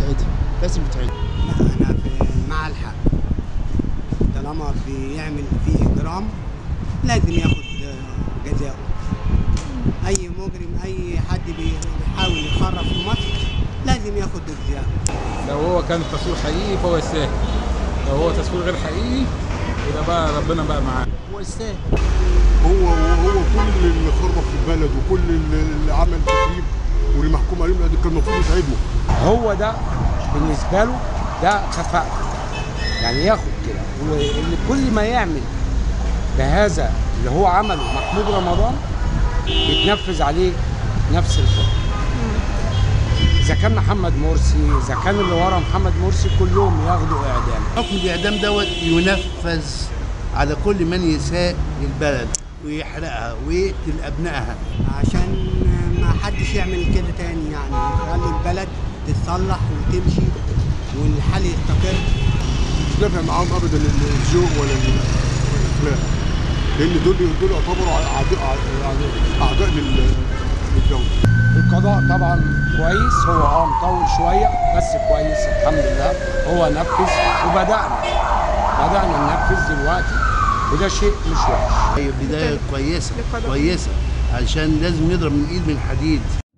يتعدم لازم يتعدم لا انا في مع الحق طالما بيعمل فيه اجرام لازم ياخد آه، جزاؤه اي مجرم اي حد بيحاول يخرب في مصر لازم ياخد جزاؤه لو هو كان تصوير حقيقي فهو يستاهل لو هو تصوير غير حقيقي يبقى بقى ربنا بقى معاه هو يستاهل هو هو كل اللي خرب في البلد وكل اللي اللي عمل تخريب واللي محكوم عليهم ده كان المفروض يتعدموا هو ده بالنسبه له ده كفاءته يعني ياخد كده واللي كل ما يعمل بهذا اللي هو عمله محمود رمضان يتنفذ عليه نفس الحكم اذا كان محمد مرسي اذا كان اللي ورا محمد مرسي كلهم ياخدوا اعدام حكم الاعدام دوت ينفذ على كل من يساء للبلد ويحرقها ويقتل ابنائها عشان ما حدش يعمل كده تاني يعني يخلي البلد تتصلح وتمشي والحال يستقر مش نافع معاهم ابدا الذوق ولا ال- الاخلاق لان دول دول يعتبروا اعداء يعني اعداء لل- للدوله القضاء طبعا كويس هو اه مطول شويه بس كويس الحمد لله هو نفذ وبدانا بدانا ننفذ دلوقتي وده شيء مش وحش هي بدايه كويسه كويسه عشان لازم نضرب من ايد من حديد